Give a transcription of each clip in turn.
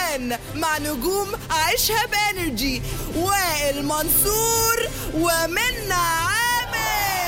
روقان مع نجوم عيشها بانرجي وائل منصور ومنى عامر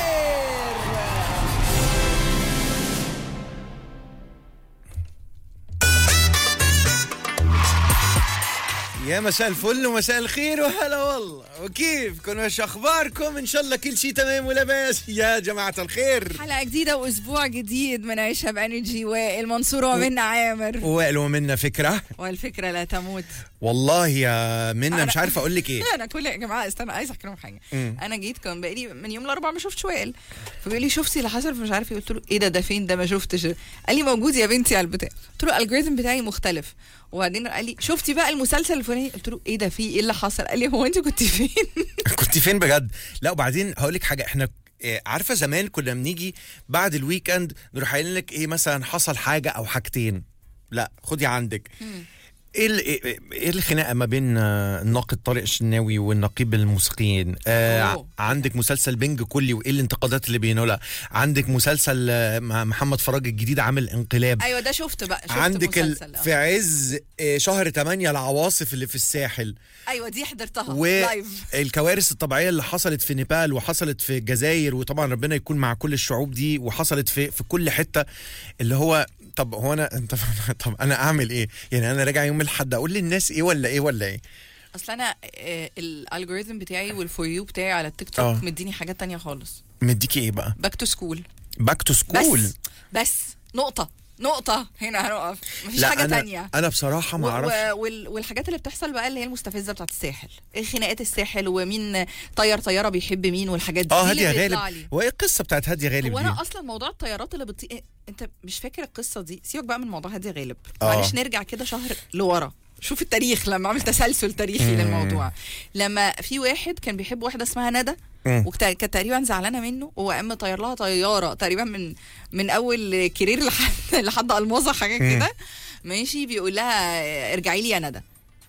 يا مساء الفل ومساء الخير وهلا والله وكيفكم وش اخباركم ان شاء الله كل شيء تمام ولاباس يا جماعه الخير حلقة جديدة وأسبوع جديد من عيشها بانرجي والمنصور ومنى عامر وقالوا منا فكره والفكرة لا تموت والله يا منا مش أنا- عارف اقول لك ايه انا كل يا جماعه استنى عايز احكي لهم حاجه مم. انا جيت كان بقالي من يوم الاربعاء ما شفتش وائل فبيقول لي شفتي اللي حصل فمش عارف ايه قلت له ايه ده ده فين ده ما شفتش قال لي موجود يا بنتي على البتاع قلت له الالجوريزم بتاعي مختلف وبعدين قال لي شفتي بقى المسلسل الفلاني قلت له ايه ده في ايه اللي حصل قال لي هو انت كنت فين كنت فين بجد لا وبعدين هقول لك حاجه احنا إيه، عارفه زمان كنا بنيجي بعد الويك اند نروح قايلين لك ايه مثلا حصل حاجه او حاجتين لا خدي عندك ايه ال- ايه إيه الخناقه ما بين آه، الناقد طارق الشناوي والنقيب الموسيقيين آه أوه. ع- عندك مسلسل بنج كلي وايه الانتقادات اللي بينولها عندك مسلسل آه، مع محمد فراج الجديد عامل انقلاب ايوه ده شفت بقى شفت عندك ال... مسلسل آه. في عز آه، شهر 8 العواصف اللي في الساحل ايوه دي حضرتها لايف والكوارث الطبيعيه اللي حصلت في نيبال وحصلت في الجزائر وطبعا ربنا يكون مع كل الشعوب دي وحصلت في في كل حته اللي هو طب هو انا طب, طب انا اعمل ايه؟ يعني انا راجع يوم الاحد اقول للناس ايه ولا ايه ولا ايه؟ اصل انا آه، الالجوريزم بتاعي والفور يو بتاعي على التيك توك آه. مديني حاجات تانية خالص مديكي ايه بقى؟ باك تو سكول باك تو سكول بس بس نقطة نقطة هنا هنقف مفيش لا حاجة انا تانية انا بصراحه ما و- اعرفش و- وال- والحاجات اللي بتحصل بقى اللي هي المستفزة بتاعت الساحل ايه خناقات الساحل ومين طير طيارة بيحب مين والحاجات دي اه دي هاديه اللي بيطلع غالب لي. وايه القصه بتاعت هاديه غالب هو دي؟ انا اصلا موضوع الطيارات اللي بتطير إيه، انت مش فاكر القصة دي سيبك بقى من موضوع هادية غالب آه. معلش نرجع كده شهر لورا شوف التاريخ لما عمل تسلسل تاريخي مم. للموضوع لما في واحد كان بيحب واحده اسمها ندى مم. وكانت تقريبا زعلانه منه وهو قام طير لها طياره تقريبا من من اول كارير لحد لحد الماظه حاجه مم. كده ماشي بيقول لها ارجعي لي يا ندى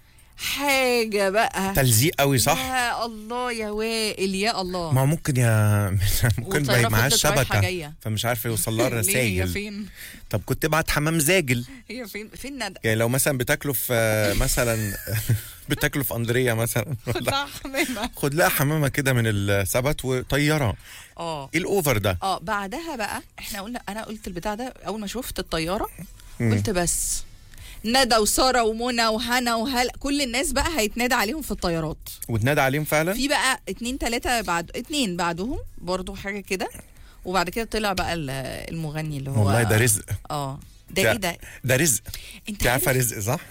حاجه بقى تلزيق قوي صح؟ يا الله يا وائل يا الله ما هو ممكن يا ممكن والطيارة يبقى معاه فضلت رايحة الشبكه جاية. فمش عارف يوصل لها ليه هي الرسايل فين طب كنت تبعت حمام زاجل هي فين فين ندى يعني لو مثلا بتاكلوا في آه، مثلا بتاكلوا في اندريا مثلا خد لها حمامه خد لها حمامه كده من السبت وطياره اه ايه الاوفر ده اه بعدها بقى احنا قلنا انا قلت البتاع ده اول ما شفت الطياره مم. قلت بس ندى وساره ومنى وهنا وهلا كل الناس بقى هيتنادى عليهم في الطيارات وتنادى عليهم فعلا في بقى اتنين تلاته بعد اتنين بعدهم برضو حاجه كده وبعد كده طلع بقى ال- المغني اللي هو والله ده رزق اه ده ده- ايه ده ده رزق انت انت عارفه عارف رزق صح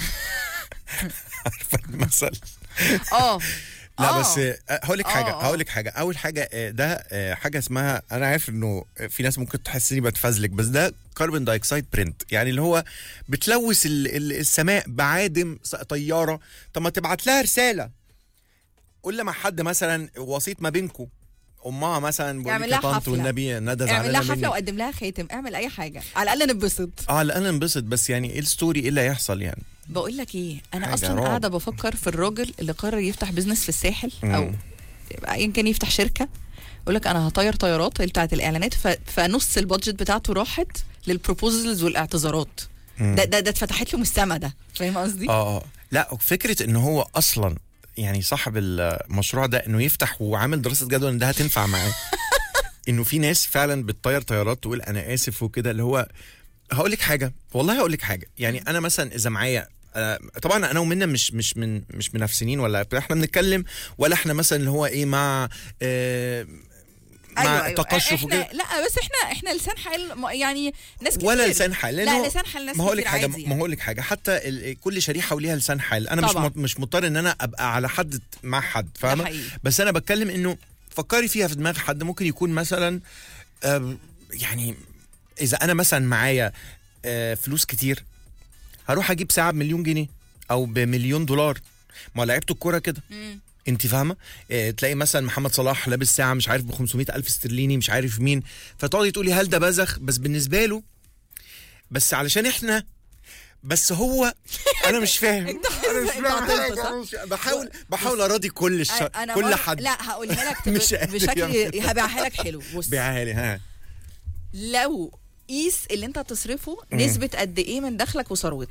عارفه المثل اه لا آه. بس آه، هقول لك حاجه آه، آه. هقول لك حاجه اول حاجه آه، ده آه، حاجه اسمها انا عارف انه في ناس ممكن تحس اني بتفزلك بس ده كربون دايوكسيد برنت يعني اللي هو بتلوث ال- ال- السماء بعادم س- طياره طب ما تبعت لها رساله قول لما حد مثلا وسيط ما بينكم امها مثلا بقول اعمل لك لها يا طنط حفلة. والنبي ندى اعمل لها زعلانه حفله مني وقدم لها خاتم اعمل اي حاجه على الاقل نتبسط اه لا انا انبسط بس يعني ايه الستوري ايه اللي هيحصل يعني بقول لك ايه انا حاجة اصلا رعب. قاعده بفكر في الراجل اللي قرر يفتح بزنس في الساحل مم. او ايا كان يفتح شركه يقول لك انا هطير طيارات اللي بتاعت الاعلانات ف... فنص البادجت بتاعته راحت للبروبوزلز والاعتذارات مم. ده ده ده اتفتحت له من السما ده فاهم قصدي؟ اه اه لا فكره ان هو اصلا يعني صاحب المشروع ده انه يفتح وعامل دراسه جدوى ان ده هتنفع معاه انه في ناس فعلا بتطير طيارات تقول انا اسف وكده اللي هو هقول لك حاجه والله هقول لك حاجه يعني انا مثلا اذا معايا آه، طبعا انا ومنى مش مش من مش منافسين ولا بتاع، احنا بنتكلم ولا احنا مثلا اللي هو ايه مع آه مع تقشف احنا وكده لا بس احنا احنا لسان حال م- يعني ناس كتير ولا لسان حال لأنه لا لسان حال ناس ما هقول لك كتير حاجه عادي ما هقول لك حاجه حتى ال- كل شريحه وليها لسان حال انا مش طبعاً. مط- مش مضطر ان انا ابقى على حد مع حد ده فاهمه حقيقي. بس انا بتكلم انه فكري فيها في دماغ حد ممكن يكون مثلا آه، يعني اذا انا مثلا معايا آه، فلوس كتير هروح اجيب ساعه بمليون جنيه او بمليون دولار ما لعيبه الكوره كده مم. انت فاهمه اه تلاقي مثلا محمد صلاح لابس ساعه مش عارف ب 500 الف استرليني مش عارف مين فتقعدي تقولي هل ده بذخ بس بالنسبه له بس علشان احنا بس هو انا مش فاهم انت انا مش انت فاهم عطلت، حاجة، صح؟ أنا مش- بحاول بحاول اراضي كل الش... انا كل مرة- حد لا هقولها لك مش ب- قادر بشكل يعمل. هبيعها لك حلو بص بيعها لي ها لو قيس اللي انت هتصرفه نسبة قد ايه من دخلك وثروتك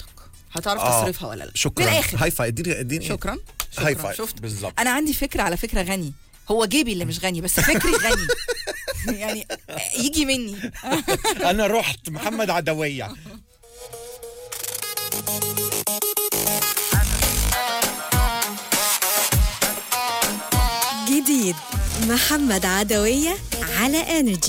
هتعرف آه، تصرفها ولا لا شكرا من الاخر هاي فاي اديني اديني شكرا هاي شكرا فايف شفت بالظبط انا عندي فكره على فكره غني هو جيبي اللي مش غني بس فكري غني يعني يجي مني انا رحت محمد عدويه جديد محمد عدوية على انرجي